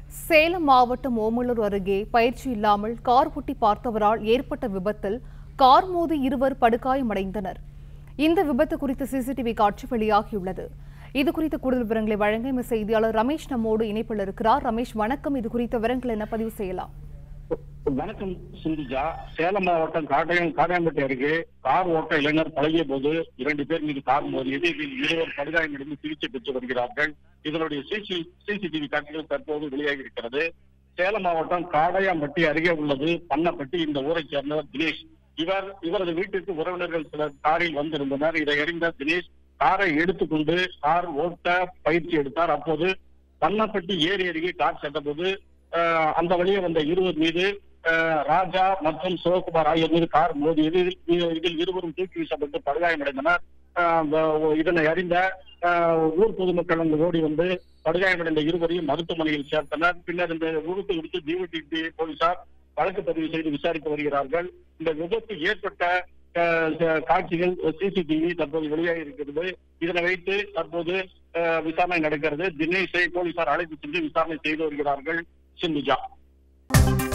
சேலம் மாவட்டம் ஓமலூர் அருகே பயிற்சி இல்லாமல் கார் ஓட்டி பார்த்தவரால் ஏற்பட்ட விபத்தில் கார் மோதி இருவர் படுகாயமடைந்தனர் இந்த விபத்து குறித்த சிசிடிவி காட்சி வெளியாகியுள்ளது இது குறித்த கூடுதல் விவரங்களை வழங்க எமது செய்தியாளர் ரமேஷ் நம்மோடு இணைப்பில் இருக்கிறார் ரமேஷ் வணக்கம் இது குறித்த விவரங்கள் என்ன பதிவு செய்யலாம் வணக்கம் சிந்திஜா சேலம் மாவட்டம் காட்டையம் காடையம்பட்டி அருகே கார் ஓட்ட இளைஞர் பழகிய போது இரண்டு பேர் மீது கார் மோதியது இதில் இருவர் படுகாயமடைந்து சிகிச்சை பெற்று வருகிறார்கள் இதனுடைய சிசிடிவி காட்சிகள் தற்போது வெளியாகி இருக்கிறது சேலம் மாவட்டம் காடையாம்பட்டி அருகே உள்ளது பண்ணப்பட்டி இந்த ஊரைச் சேர்ந்தவர் தினேஷ் இவர் இவரது வீட்டிற்கு உறவினர்கள் சிலர் காரில் வந்திருந்தனர் இதை அறிந்த தினேஷ் காரை எடுத்துக்கொண்டு கார் ஓட்ட பயிற்சி எடுத்தார் அப்போது பண்ணப்பட்டி ஏரி அருகே கார் சென்றபோது அஹ், அந்த வழியே வந்த இருவர் மீது அஹ், ராஜா மற்றும் சிவகுமார் ஆகியோர் மீது கார் மோதியது இதில் இதில் இருவரும் தூக்கி வீசப்பட்டு படுகாயமடைந்தனர் அஹ், அந்த- இதனை அறிந்த அஹ், ஊர் பொதுமக்கள் அங்கு ஓடி வந்து படுகாயமடைந்த இருவரையும் மருத்துவமனையில் சேர்த்தனர் பின்னர் இந்த விபத்து குறித்து டிவிடி போலீசார் வழக்கு பதிவு செய்து விசாரித்து வருகிறார்கள் இந்த விபத்து ஏற்பட்ட அஹ், ச- காட்சிகள் சிசிடிவி தற்போது வெளியாகி இருக்கிறது இதனை வைத்து தற்போது அஹ், விசாரணை நடக்கிறது தினேஷை போலீசார் அழைத்து சென்று விசாரணை செய்து வருகிறார்கள் சிந்துஜா